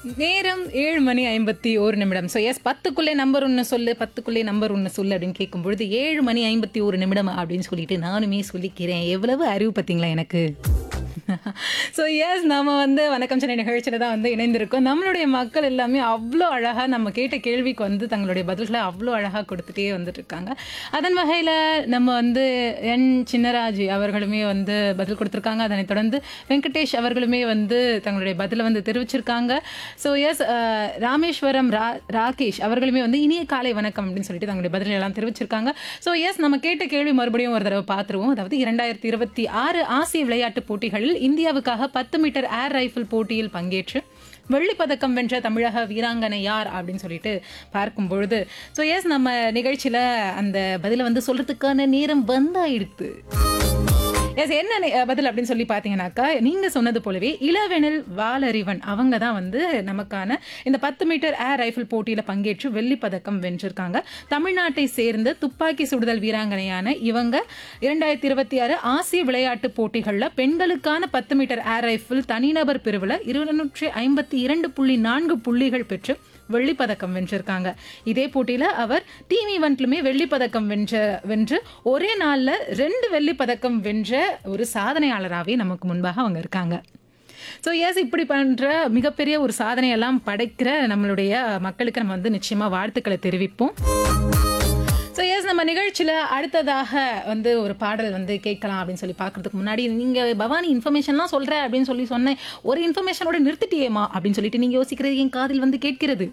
நேரம் ஏழு மணி ஐம்பத்தி ஒரு நிமிடம் ஸோ எஸ் பத்துக்குள்ளே நம்பர் ஒன்று சொல்லு பத்துக்குள்ளே நம்பர் ஒன்று சொல்லு அப்படின்னு கேட்கும் பொழுது ஏழு மணி ஐம்பத்தி ஒரு நிமிடம் அப்படின்னு சொல்லிட்டு நானுமே சொல்லிக்கிறேன் எவ்வளவு அறிவு பார்த்தீங்களா எனக்கு ஸோ எஸ் நம்ம வந்து வணக்கம் சென்னை நிகழ்ச்சியில் தான் வந்து இணைந்திருக்கோம் நம்மளுடைய மக்கள் எல்லாமே அவ்வளோ அழகாக நம்ம கேட்ட கேள்விக்கு வந்து தங்களுடைய பதில்களை அவ்வளோ அழகாக கொடுத்துட்டே வந்துட்டு இருக்காங்க அதன் வகையில் நம்ம வந்து என் சின்னராஜ் அவர்களுமே வந்து பதில் கொடுத்துருக்காங்க அதனைத் தொடர்ந்து வெங்கடேஷ் அவர்களுமே வந்து தங்களுடைய பதிலை வந்து தெரிவிச்சிருக்காங்க ஸோ எஸ் ராமேஸ்வரம் ரா ராகேஷ் அவர்களுமே வந்து இனிய காலை வணக்கம் அப்படின்னு சொல்லிட்டு தங்களுடைய பதில்கள் எல்லாம் தெரிவிச்சிருக்காங்க ஸோ எஸ் நம்ம கேட்ட கேள்வி மறுபடியும் ஒரு தடவை பார்த்துருவோம் அதாவது இரண்டாயிரத்தி இருபத்தி ஆறு ஆசிய விளையாட்டுப் போட்டிகளில் இந்தியாவுக்காக பத்து மீட்டர் ஏர் ரைஃபிள் போட்டியில் பங்கேற்று வெள்ளிப் பதக்கம் வென்ற தமிழக வீராங்கனை யார் அப்படின்னு சொல்லிட்டு பார்க்கும் பொழுது ஸோ எஸ் நம்ம நிகழ்ச்சியில் அந்த பதிலை வந்து சொல்றதுக்கான நேரம் வந்தாயிடுத்து எஸ் என்ன நி- பதில் அப்படின்னு சொல்லி பார்த்தீங்கன்னாக்கா நீங்கள் சொன்னது போலவே இளவெனில் வாலறிவன் அவங்க தான் வந்து நமக்கான இந்த பத்து மீட்டர் ஏர் ரைஃபிள் போட்டியில் பங்கேற்று வெள்ளிப் பதக்கம் வென்றிருக்காங்க தமிழ்நாட்டை சேர்ந்த துப்பாக்கி சுடுதல் வீராங்கனையான இவங்க இரண்டாயிரத்தி இருபத்தி ஆறு ஆசிய விளையாட்டுப் போட்டிகளில் பெண்களுக்கான பத்து மீட்டர் ஏர் ரைஃபிள் தனிநபர் பிரிவில் இருநூற்றி ஐம்பத்தி இரண்டு புள்ளி நான்கு புள்ளிகள் பெற்று வெள்ளிப் பதக்கம் வென்றிருக்காங்க இதே போட்டியில் அவர் டீம் ஈவெண்ட்லுமே வெள்ளிப் பதக்கம் வென்ற வென்று ஒரே நாளில் ரெண்டு வெள்ளிப் பதக்கம் வென்ற ஒரு சாதனையாளராகவே நமக்கு முன்பாக அவங்க இருக்காங்க ஸோ எஸ் இப்படி பண்ணுற மிகப்பெரிய ஒரு சாதனையெல்லாம் படைக்கிற நம்மளுடைய மக்களுக்கு நம்ம வந்து நிச்சயமாக வாழ்த்துக்களை தெரிவிப்போம் ஸோ எஸ் நம்ம நிகழ்ச்சியில் அடுத்ததாக வந்து ஒரு பாடல் வந்து கேட்கலாம் அப்படின்னு சொல்லி பார்க்கறதுக்கு முன்னாடி நீங்கள் பவானி இன்ஃபர்மேஷன்லாம் சொல்கிற அப்படின்னு சொல்லி சொன்னேன் ஒரு இன்ஃபர்மேஷனோட நிறுத்திட்டியேமா அப்படின்னு சொல்லிட்டு நீங்கள் யோசிக்கிறது என் காதில் வந்து கேட்கிறது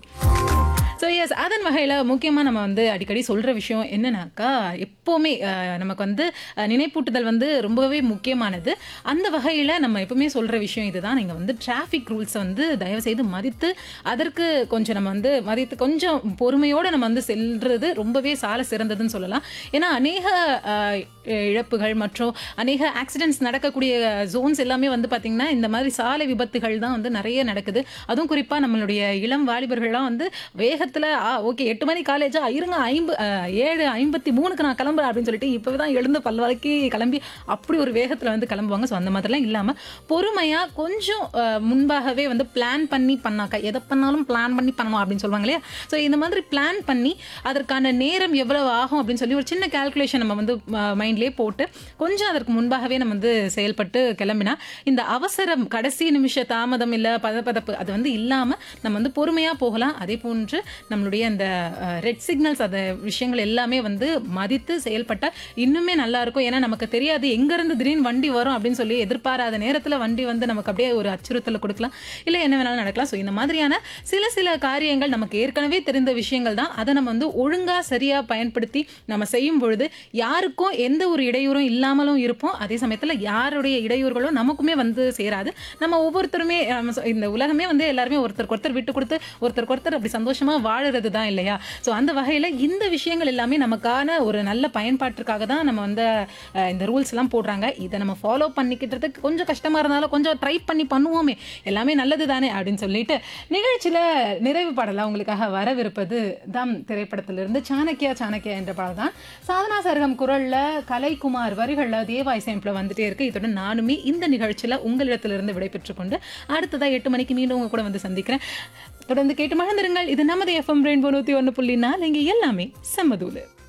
ஸோ எஸ் அதன் வகையில் முக்கியமாக நம்ம வந்து அடிக்கடி சொல்கிற விஷயம் என்னன்னாக்கா எப்போவுமே அஹ், நமக்கு வந்து அஹ், நினைப்பூட்டுதல் வந்து ரொம்பவே முக்கியமானது அந்த வகையில் நம்ம எப்பவுமே சொல்கிற விஷயம் இதுதான் நீங்கள் வந்து டிராஃபிக் ரூல்ஸை வந்து தயவுசெய்து மதித்து அதற்கு கொஞ்சம் நம்ம வந்து மதித்து கொஞ்சம் பொறுமையோடு நம்ம வந்து செல்றது ரொம்பவே சால சிறந்ததுன்னு சொல்லலாம் ஏன்னா அநேக அஹ், இழப்புகள் மற்றும் அநேக ஆக்சிடென்ட்ஸ் நடக்கக்கூடிய ஜோன்ஸ் எல்லாமே வந்து பார்த்திங்கன்னா இந்த மாதிரி சாலை விபத்துகள் தான் வந்து நிறைய நடக்குது அதுவும் குறிப்பாக நம்மளுடைய இளம் வாலிபர்கள்லாம் வந்து வேகத்தில் ஆ ஓகே எட்டு மணி காலேஜா இருங்க ஐம்பு அஹ், ஏழு ஐம்பத்தி மூணுக்கு நான் கிளம்புறேன் அப்படின்னு சொல்லிட்டு இப்போவே தான் எழுந்து பல்வழக்கி கிளம்பி அப்படி ஒரு வேகத்தில் வந்து கிளம்புவாங்க ஸோ அந்த மாதிரிலாம் இல்லாமல் பொறுமையாக கொஞ்சம் அஹ், முன்பாகவே வந்து பிளான் பண்ணி பண்ணாக்கா எதை பண்ணாலும் பிளான் பண்ணி பண்ணணும் அப்படின்னு சொல்லுவாங்க இல்லையா ஸோ இந்த மாதிரி பிளான் பண்ணி அதற்கான நேரம் எவ்வளவு ஆகும் அப்படின்னு சொல்லி ஒரு சின்ன கால்குலேஷன் நம்ம வந்து மைண்ட்லேயே போட்டு கொஞ்சம் அதற்கு முன்பாகவே நம்ம வந்து செயல்பட்டு கிளம்பினா இந்த அவசரம் கடைசி நிமிஷ தாமதம் இல்லை பதப்பதப்பு அது வந்து இல்லாமல் நம்ம வந்து பொறுமையாக போகலாம் அதே போன்று நம்மளுடைய அந்த ரெட் சிக்னல்ஸ் அந்த விஷயங்கள் எல்லாமே வந்து மதித்து செயல்பட்டால் இன்னுமே நல்லா இருக்கும் ஏன்னா நமக்கு தெரியாது எங்கேருந்து திடீர்னு வண்டி வரும் அப்படின்னு சொல்லி எதிர்பாராத நேரத்தில் வண்டி வந்து நமக்கு அப்படியே ஒரு அச்சுறுத்தலை கொடுக்கலாம் இல்லை என்ன வேணாலும் நடக்கலாம் ஸோ இந்த மாதிரியான சில சில காரியங்கள் நமக்கு ஏற்கனவே தெரிந்த விஷயங்கள் தான் அதை நம்ம வந்து ஒழுங்காக சரியாக பயன்படுத்தி நம்ம செய்யும் பொழுது யாருக்கும் எந்த ஒரு இடையூறும் இல்லாமலும் இருப்போம் அதே சமயத்தில் யாருடைய இடையூறுகளும் நமக்குமே வந்து சேராது நம்ம ஒவ்வொருத்தருமே நம்ம சொ- இந்த உலகமே வந்து எல்லாருமே ஒருத்தருக்கு ஒருத்தர் விட்டு கொடுத்து ஒருத்தருக்கு ஒருத்தர் அப்படி சந்தோஷமாக வாழுறது தான் இல்லையா ஸோ அந்த வகையில் இந்த விஷயங்கள் எல்லாமே நமக்கான ஒரு நல்ல பயன்பாட்டிற்காக தான் நம்ம வந்து அஹ், இந்த ரூல்ஸ் எல்லாம் போடுறாங்க இதை நம்ம ஃபாலோ பண்ணிக்கிட்டதுக்கு கொஞ்சம் கஷ்டமாக இருந்தாலும் கொஞ்சம் ட்ரை பண்ணி பண்ணுவோமே எல்லாமே நல்லது தானே அப்படின்னு சொல்லிட்டு நிகழ்ச்சியில் நிறைவு பாடலாம் உங்களுக்காக வரவிருப்பது தம் திரைப்படத்திலிருந்து சாணக்கியா சாணக்கியா என்ற பாடல் தான் சாதனா சரகம் குரல்ல கலைக்குமார் வரிகளில் தேவா இசையமைப்பில் வந்துட்டே இருக்கு இத்துடன் நானுமே இந்த நிகழ்ச்சியில் உங்களிடத்திலிருந்து விடைபெற்றுக் கொண்டு அடுத்ததா எட்டு மணிக்கு மீண்டும் உங்க கூட வந்து சந்திக்கிறேன் தொடர்ந்து கேட்டு மகிழ்ந்திருங்கள் இது நமது எஃப்எம் ரெயின்போ நூற்றி ஒன்று புள்ளி நாலு இங்கே எல்லாமே செம்மதூலு